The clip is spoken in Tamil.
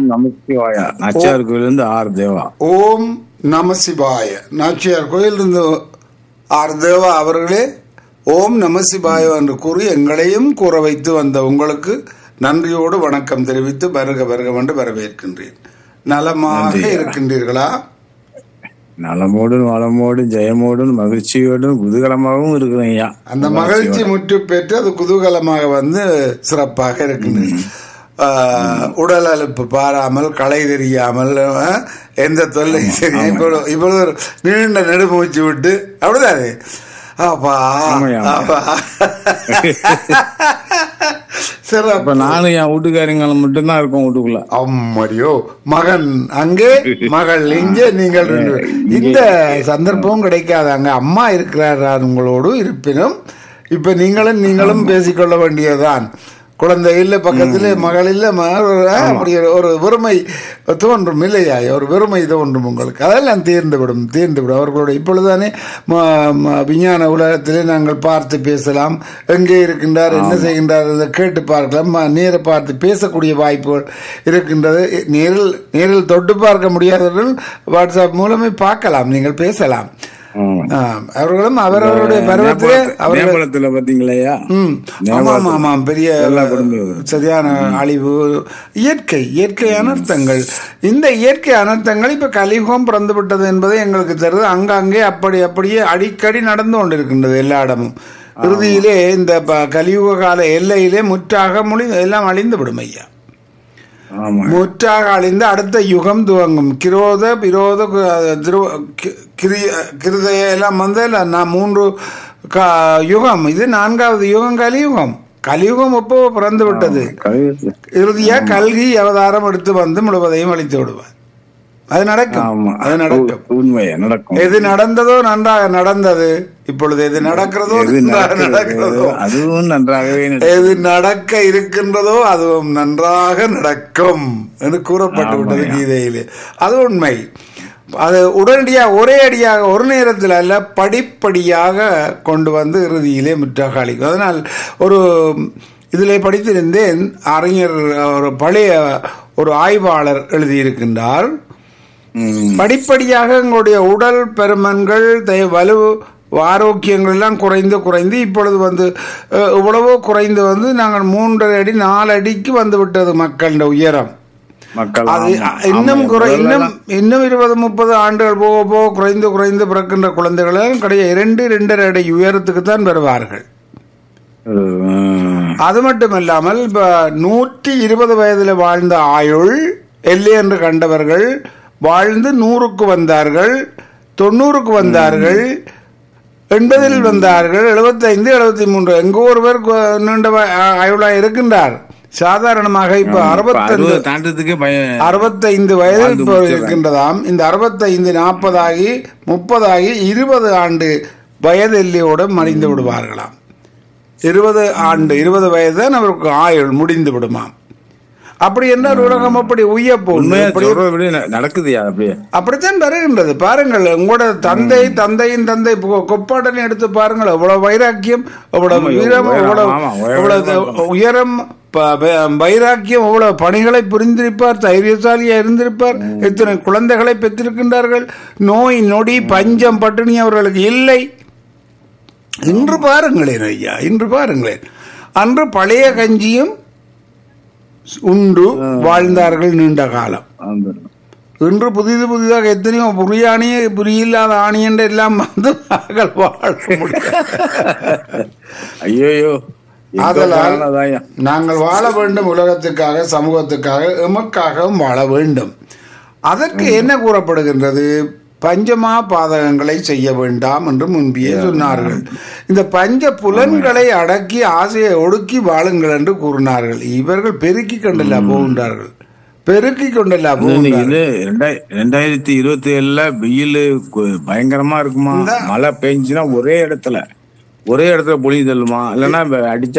நமச்சிவாயா நாச்சியார் கோயிலிருந்து ஆர் தேவா ஓம் நம சிவாய நாச்சியார் கோயிலிருந்து ஆர் தேவா அவர்களே ஓம் நம சிவாய என்று கூறி எங்களையும் கூற வைத்து வந்த உங்களுக்கு நன்றியோடு வணக்கம் தெரிவித்து வருக வருக என்று வரவேற்கின்றேன் நலமாக நன்றி. இருக்கின்றீர்களா நலமோடும் வளமோடும் ஜெயமோடும் மகிழ்ச்சியோடும் குதூகலமாகவும் இருக்கிறேன் ஐயா அந்த மகிழ்ச்சி முற்று பெற்று அது குதூகலமாக வந்து சிறப்பாக இருக்கின்றது ஆஹ், உடல் அலுப்பு பாராமல் களை தெரியாமல் ஆஹ், எந்த தொல்லை சரி இவ்வளவு இவ்வளவு ஒரு நீண்ட நெடுமூச்சு விட்டு அப்படிதானே அப்பா ஆமாய்யா, ஆமாய்யா. அப்பா இப்ப சிறப்பு நானும் என் வீட்டுக்காரங்களும் மட்டும்தான் இருக்கோம் வீட்டுக்குள்ள அம்மடியோ மகன் அங்கே மகள் இங்கே நீங்கள் ரெண்டு பேரும். இந்த சந்தர்ப்பமும் கிடைக்காது அங்க அம்மா இருக்கிறார் உங்களோடு இருப்பினும் இப்ப நீங்களும் நீங்களும் பேசிக்கொள்ள வேண்டியதுதான் குழந்தை இல்ல பக்கத்துல மகள் இல்ல மகள் இல்ல, அப்படி ஒரு- ஒரு வெறுமை தோன்றும் இல்லையா ஒரு வெறுமை தோன்றும் உங்களுக்கு அதெல்லாம் தீர்ந்து விடும் தீர்ந்து விடும் அவர்களோட இப்பொழுதுதானே ம- ம- விஞ்ஞான உலகத்திலே நாங்கள் பார்த்து பேசலாம் எங்கே இருக்கின்றார் என்ன செய்கின்றார் அதை கேட்டு பார்க்கலாம் ம- நேர பார்த்து பேசக்கூடிய வாய்ப்புகள் இருக்கின்றது நேரில் நேரில் தொட்டு பார்க்க முடியாதவர்கள் வாட்ஸ்அப் மூலமே பார்க்கலாம் நீங்கள் பேசலாம் ஆமா. ஆ, அவர்களும் அவரவருடைய பருவத்திலே அவர்கள் நேபாளத்துல பாத்தீங்களா ம் ஆமாம் ஆமாம் பெரிய எல்லா குடும்பம் சரியான அழிவு இயற்கை இயற்கை அனர்த்தங்கள் இந்த இயற்கை அனர்த்தங்கள் இப்ப கலியுகம் பிறந்து விட்டது என்பது எங்களுக்கு தெரியுது அங்கங்கே அப்படி அப்படியே அடிக்கடி நடந்து கொண்டிருக்கின்றது எல்லா இடமும் இறுதியிலே இந்த ப- கலியுக கால எல்லையிலே முற்றாக மொழி எல்லாம் அழிந்து விடும் ஐயா ஆமா முற்றாக அழிந்து அடுத்த யுகம் துவங்கும் கிரோத விரோத கு- திரு- கி- கிரிய- கிருதய எல்லாம் வந்து இல்ல, நான் மூன்று கா- யுகம் இது நான்காவது யுகம் கலியுகம் கலியுகம் எப்போ பிறந்து விட்டது கலியுகத்துல. இறுதியா கல்கி அவதாரம் எடுத்து வந்து முழுவதையும் அழித்து விடுவார் அது நடக்கும் ஆமா அது நடக்கும் உ- உண்மையா நடக்கும் எது நடந்ததோ நன்றாக நடந்தது இப்பொழுது எது நடக்கிறதோ எது நன்றாக நடக்கிறது, நடக்கிறதோ அதுவும் நன்றாகவே நடக்கும். எது நடக்க இருக்கின்றதோ அதுவும் நன்றாக நடக்கும் என்று கூறப்பட்டு விட்டது ஆமாய்யா. கீதையிலே அது உண்மை அது உடனடியாக ஒரே அடியாக ஒரு நேரத்தில் அல்ல படிப்படியாக கொண்டு வந்து இறுதியிலே முற்றாக அளிக்கும் அதனால் ஒரு இதிலே படித்திருந்தேன் அறிஞர் ஒரு பழைய ஒரு ஆய்வாளர் எழுதியிருக்கின்றார் ம். படிப்படியாக எங்களுடைய உடல் பெருமன்கள் தே- வலு ஆரோக்கியங்கள் எல்லாம் குறைந்து குறைந்து இப்பொழுது வந்து அஹ், இவ்வளவோ குறைந்து வந்து நாங்கள் மூன்றரை அடி நாலு அடிக்கு வந்து விட்டது மக்களோட உயரம் மக்கள் அது ஆமா. இன்னும் ஆமா. குறை முதல்ல இன்னும் இன்னும் இருபது முப்பது ஆண்டுகள் போக போக குறைந்து குறைந்து பிறக்கின்ற குழந்தைகள் எல்லாம் கிடையாது இரண்டு இரண்டரை அடி உயரத்துக்கு தான் வருவார்கள் ம். அது மட்டுமல்லாமல் இப்ப நூற்றி இருபது வயதில் வாழ்ந்த ஆயுள் எல்லை என்று கண்டவர்கள் வாழ்ந்து நூறுக்கு வந்தார்கள் தொண்ணூறுக்கு வந்தார்கள் எண்பதில் வந்தார்கள் எழுபத்தைந்து எழுபத்தி மூன்று எங்கோ ஒருவர் கு- நீண்ட வ- ஆயுளாக இருக்கின்றார் சாதாரணமாக இப்ப இப்ப அறுபத்தைந்து அறுபது தாண்டதுக்கே பயம் அறுபத்தைந்து வயதில் வாழ்ந்து இப்போ முடிச்சிடுறாங்க. இருக்கின்றதாம் இந்த அறுபத்தைந்து நாற்பதாகி முப்பதாகி இருபது ஆண்டு வயது எல்லையோடு மறைந்து விடுவார்களாம் இருபது ஆண்டு இருபது வயது தான் அவருக்கு ஆயுள் முடிந்து விடுமாம் அப்படி என்றால் உலகம் அப்படி உய்ய உண்மையா போகுது சொல்றது அப்படியே ந- நடக்குதுயா அப்படியே அப்படித்தான் வருகின்றது பாருங்கள் உங்களோட தந்தை தந்தையின் தந்தை கொ- கொப்பாட்டனை எடுத்து பாருங்கள் எவ்வளவு வைராக்கியம் எவ்வளவு ஆமா, வீரம் உயரம், எவ்வளவு ஆமா, உயரம் எவ்வளவு உயரம் ப- வ- வைராக்கியம் எவ்வளவு பணிகளை புரிந்திருப்பார் தைரியசாலியா இருந்திருப்பார் எத்தனை குழந்தைகளை பெற்றிருக்கின்றார்கள் நோய் நொடி பஞ்சம் பட்டினி அவர்களுக்கு இல்லை இன்று பாருங்களேன் ஐயா இன்று பாருங்களேன் அன்று பழைய கஞ்சியும் உண்டு வாழ்ந்தார்கள் நீண்ட காலம் அந்த இன்று புதிது புதிதாக எத்தனையோ புரியாணி புரியில்லாத ஆணியன்ற எல்லாம் வந்து நாங்கள் வாழ முடியும் ஐயோ ஆதலால் நாங்கள் வாழ வேண்டும் உலகத்துக்காக சமூகத்துக்காக எமக்காகவும் வாழ வேண்டும் அதற்கு என்ன கூறப்படுகின்றது பஞ்சமா பாதகங்களை செய்ய வேண்டாம் என்று முன்பியே சொன்னார்கள் இந்த பஞ்ச புலன்களை அடக்கி ஆசையை ஒடுக்கி வாழுங்கள் என்று கூறினார்கள் இவர்கள் பெருக்கி கொண்டல்லா போகின்றார்கள் பெருக்கி கொண்டல்லா போகின்றார்கள் இது ரெண்டாய்- ரெண்டாயிரத்தி இருபத்தி ஏழுல வெயில் கு- பயங்கரமா இருக்குமா மழை பெஞ்சுன்னா ஒரே இடத்துல ஒரே இடத்துல பொழி தள்ளுமா இல்லைன்னா அடிச்சா